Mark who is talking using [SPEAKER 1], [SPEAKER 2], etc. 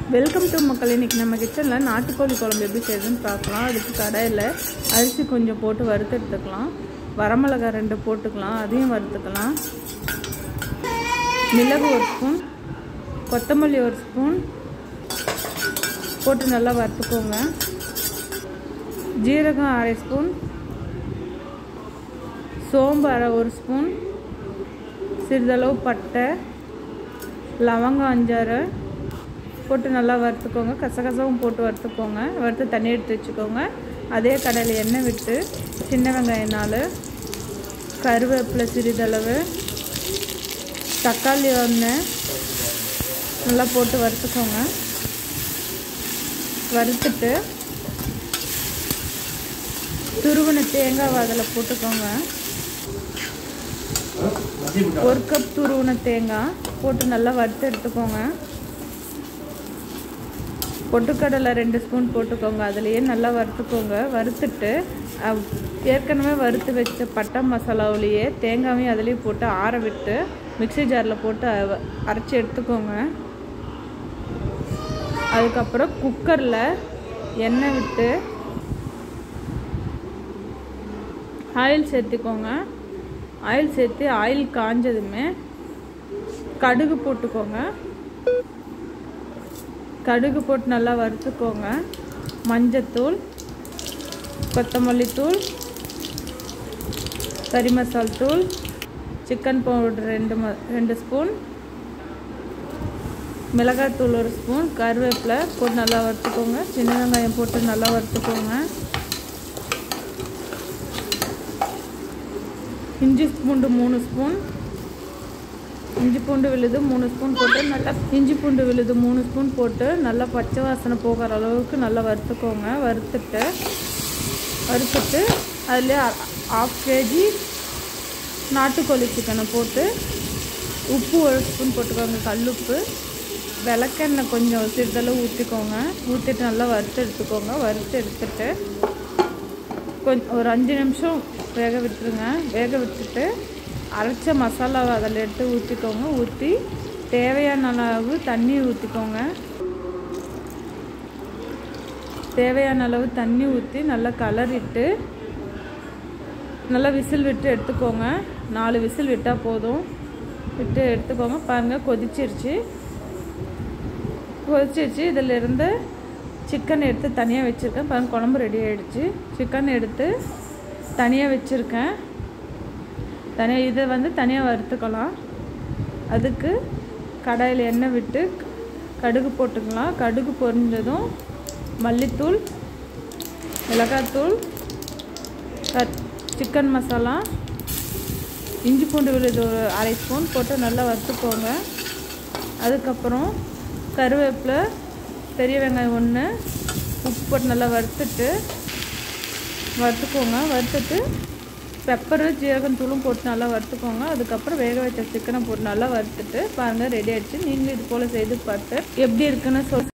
[SPEAKER 1] welcome to மக்கள் இன்னைக்கு நம்ம கிச்சனில் நாட்டுக்கோழி குழம்பு எப்படி செய்யுதுன்னு பார்க்கலாம் அதுக்கு கடாயில் அரிசி கொஞ்சம் போட்டு வறுத்து எடுத்துக்கலாம் வரமிளகாய் ரெண்டு போட்டுக்கலாம் அதையும் வறுத்துக்கலாம் மிளகு ஒரு ஸ்பூன் கொத்தமல்லி ஒரு ஸ்பூன் போட்டு நல்லா வறுத்துக்கோங்க ஜீரகம் அரை ஸ்பூன் சோம்பு அரை ஒரு ஸ்பூன் சிறிதளவு பட்டை லவங்கம் அஞ்சாறு போட்டு நல்லா வறுத்துக்கோங்க கசகசாவும் போட்டு வறுத்துக்கோங்க வறுத்து தண்ணி எடுத்து வச்சுக்கோங்க அதே கடையில் எண்ணெய் விட்டு சின்ன வெங்காயம் நாலு கருவேப்பிலை சிறிதளவு தக்காளி ஒன்று நல்லா போட்டு வறுத்துக்கோங்க வறுத்துட்டு துருவன தேங்காய் அதில் போட்டுக்கோங்க ஒரு கப் துருவன தேங்காய் போட்டு நல்லா வறுத்து எடுத்துக்கோங்க பொட்டுக்கடலை ரெண்டு ஸ்பூன் போட்டுக்கோங்க அதுலேயே நல்லா வறுத்துக்கோங்க வறுத்துட்டு ஏற்கனவே வறுத்து வச்ச பட்டை மசாலாவிலேயே தேங்காயும் அதுலேயே போட்டு ஆற விட்டு மிக்சி ஜாரில் போட்டு அரைச்சி எடுத்துக்கோங்க அதுக்கப்புறம் குக்கரில் எண்ணெய் விட்டு ஆயில் சேர்த்துக்கோங்க ஆயில் சேர்த்து ஆயில் காஞ்சதுமே கடுகு போட்டுக்கோங்க கடுகு போட்டு நல்லா வறுத்துக்கோங்க மஞ்சத்தூள் கொத்தமல்லி தூள் கறி மசால் தூள் சிக்கன் பவுடர் ரெண்டு ம ரெண்டு ஸ்பூன் மிளகாத்தூள் ஒரு ஸ்பூன் கருவேப்பிலை போட்டு நல்லா வறுத்துக்கோங்க சின்ன வெங்காயம் போட்டு நல்லா வறுத்துக்கோங்க இஞ்சி பூண்டு மூணு ஸ்பூன் இஞ்சி பூண்டு விழுது மூணு ஸ்பூன் போட்டு நல்லா இஞ்சி பூண்டு விழுது மூணு ஸ்பூன் போட்டு நல்லா பச்சை வாசனை போகிற அளவுக்கு நல்லா வறுத்துக்கோங்க வறுத்துட்டு வறுத்துட்டு அதில் ஆஃப் கேஜி நாட்டுக்கோழி சிக்கனை போட்டு உப்பு ஒரு ஸ்பூன் போட்டுக்கோங்க கல்லுப்பு விளக்கெண்ணெய் கொஞ்சம் சிறிதளவு ஊற்றிக்கோங்க ஊற்றிட்டு நல்லா வறுத்து எடுத்துக்கோங்க வறுத்து எடுத்துட்டு கொஞ்சம் ஒரு அஞ்சு நிமிஷம் வேக விட்டுருங்க வேக விட்டுட்டு அரைச்ச மசாலாவை அதில் எடுத்து ஊற்றிக்கோங்க ஊற்றி தேவையான அளவு தண்ணி ஊற்றிக்கோங்க தேவையான அளவு தண்ணி ஊற்றி நல்லா கலரிட்டு நல்லா விசில் விட்டு எடுத்துக்கோங்க நாலு விசில் விட்டால் போதும் விட்டு எடுத்துக்கோங்க பாருங்கள் கொதிச்சிருச்சு கொதிச்சிருச்சு இதில் இருந்து சிக்கன் எடுத்து தனியாக வச்சுருக்கேன் பாருங்கள் குழம்பு ரெடி ஆகிடுச்சு சிக்கன் எடுத்து தனியாக வச்சுருக்கேன் தனியாக இதை வந்து தனியாக வறுத்துக்கலாம் அதுக்கு கடாயில் எண்ணெய் விட்டு கடுகு போட்டுக்கலாம் கடுகு பொரிஞ்சதும் மல்லித்தூள் மிளகாத்தூள் சிக்கன் மசாலா இஞ்சி பூண்டு விழுது ஒரு அரை ஸ்பூன் போட்டு நல்லா வறுத்துக்கோங்க அதுக்கப்புறம் கருவேப்பிலை பெரிய வெங்காயம் ஒன்று உப்பு போட்டு நல்லா வறுத்துட்டு வறுத்துக்கோங்க வறுத்துட்டு பெப்பரு ஜீரகம் தூளும் போட்டு நல்லா வறுத்துக்கோங்க அதுக்கப்புறம் வேக வச்ச சிக்கனை போட்டு நல்லா வறுத்துட்டு பாருங்கள் ரெடி ஆகிடுச்சு நீங்களும் இது போல் செய்து பார்த்து எப்படி இருக்குன்னு சொல்